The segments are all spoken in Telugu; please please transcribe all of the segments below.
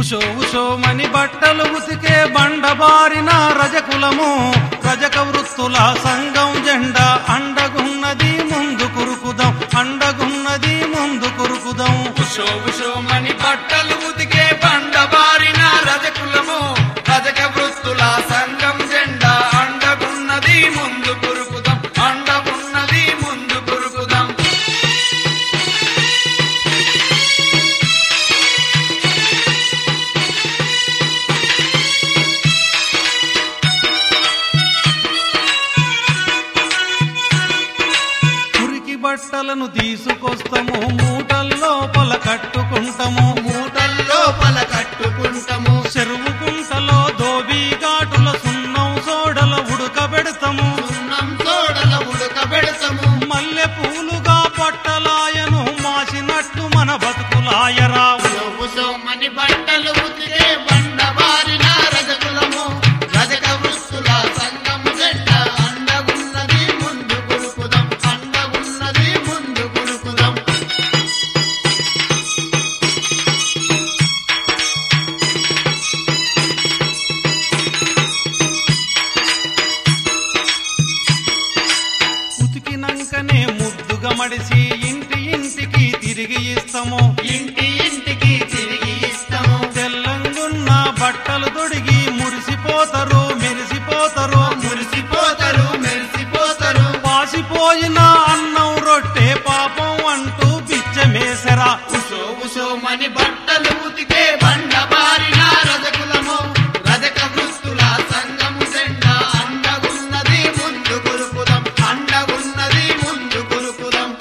ఉషో ఉషోమని బట్టలు ఉతికే బండబారిన రజకులము రజక వృత్తుల సంఘం జెండా అండగున్నది ముందు కురుకుదాం అండగున్నది ముందు కురుకుదాం ఉషో ఉషోమని బట్టలు ఉతికే బండబారిన రజకులము రజక వృత్తుల సంఘం జెండా అండగున్నది ముందు కురుకుదాం అండగున్నది ముందు కురుకుదాం మురికి బట్టలను తీసుకొస్తాము మూటల్లో పొల కట్టుకుంటాము మూటల్లోపల కట్టుకుంటాము చెరువు కుంటలో దోబీ ఘాటుల సున్నం సోడల ఉడకబెడతాము సున్నం తోడల ఉడకబెడతాము మల్లె పూలుగా పట్టలాయను మాసినట్టు మన బతుకులాయరా ఉసోమని బట్టలు ఉతికే బండబారిన రజకులము రజక వృత్తుల సంఘం జెండా అండగున్నది ముందు కురుకుదాం అండగున్నది ముందు కురుకుదాం ఉతికినంకనే ముద్దుగా మడిసి ఇంటి ఇంటికి తిరిగి ఇస్తాము ఇంటి ఇంటికి తిరిగి ఇస్తాము తెల్లంగున్న బట్టలు తొడిగి మురిసిపోతారు మెరిసిపోతారు మురిసిపోతారు మెరిసిపోతారు పాసిపోయిన అన్నం రొట్టె పాపం అంటూ బిచ్చమేసరా ఉసో ఉసోమని బట్టలు ఉతికే బండబారిన రజకులము రజక వృత్తుల సంఘము జెండా అండగున్నది ముందు కురుకుదాం అండగున్నది ముందు కురుకుదాం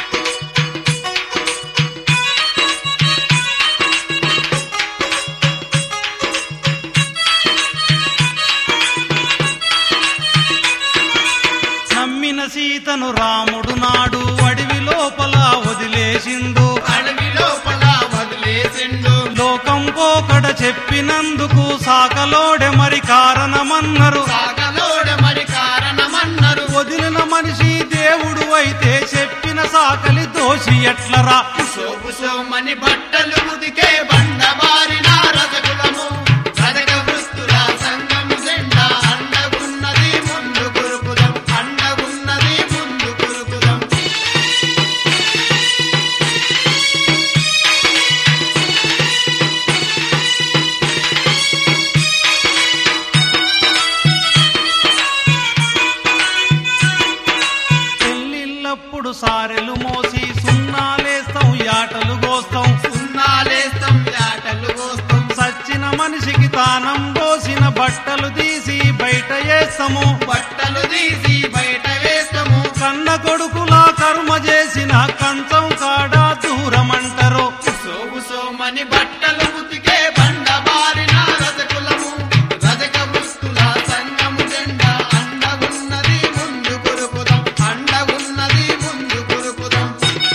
నమ్మిన సీతను రాముడు నాడు అడవి లోపల వదిలేసిండు అడవి లోపల వదిలేసిండు లోకం పోకడ చెప్పినందుకు సాకలోడె మరి కారణమన్నారు సాగలోడ మరి కారణమన్నారు వదిలిన మనిషి దేవుడు అయితే చెప్పిన సాకలి దోషి ఎట్లరా ఉసో ఉసోమని బట్టలు ఉతికే బండబారిన రజకులము రజక వృత్తుల సంఘము జెండా అండగున్నది ముందు కురుకుదాం అండగున్నది ముందు కురుకుదాం పెళ్ళిళ్ళప్పుడు సారెలు మోసి సున్నాలేస్తాం యాటలు గోస్తాం సున్నాలేస్తాం యాటలు కోస్తాం సచ్చిన మనిషికి తానం పోసిన బట్టలు తీసి బయట వేస్తాము బట్టలు తీసి బయట వేస్తాము కన్న కొడుకులా కర్మ చేసిన కంచం కాడ దూరమంటారు ఉసో ఉసోమని బట్టలు ఉతికే బండబారిన రజకులము రజక వృత్తుల సంఘము జెండా అండగున్నది ముందు కురుకుదాం అండగున్నది ముందు కురుకుదాం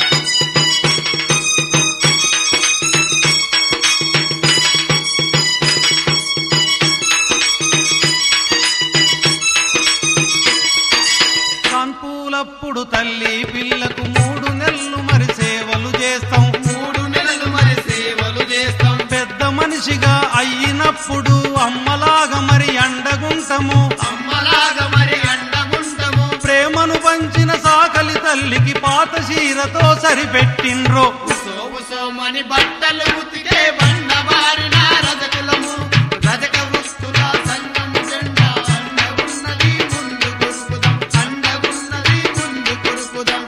కాన్పూలప్పుడు తల్లి పిల్లకు మూడు నెలలు మరి సేవలు చేస్తాం మూడు నెలలు మరి సేవలు చేస్తాం పెద్ద మనిషిగా అయినప్పుడు అమ్మలాగా మరి అండగుంటము అమ్మలాగా మరి అండగుంటము ప్రేమను పంచిన సాకలి తల్లికి పాత చీరతో సరిపెట్టిండ్రు ఉసో ఉసోమని బట్టలు ఉతికే బండబారిన రజకులము రజక వృత్తుల సంఘము జెండా అండగున్నది ముందు కురుకుదాం అండగున్నది ముందు కురుకుదాం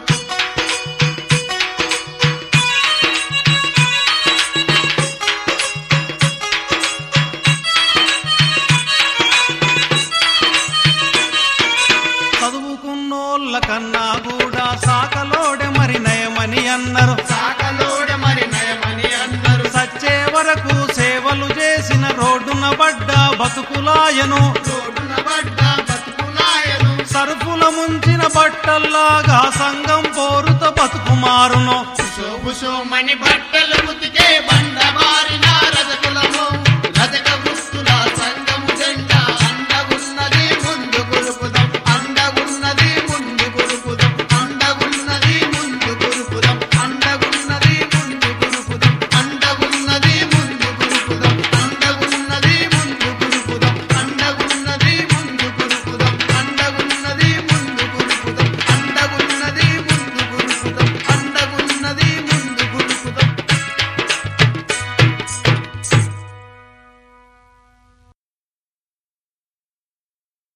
చదువుకున్నోళ్ళ కన్నా కూడా సాకలోడె మరి నయమని అన్నారు సాకలోడ మరి నయమని అన్నారు సచ్చే వరకు సేవలు చేసిన రోడ్డున పడ్డ బతుకులాయను రోడ్డున పడ్డ బతుకులాయను సరుకుల ముంచిన బట్టల్లాగా సంఘం పోరుత బతుకుమారును ఉషో ఉషోమని బట్టలు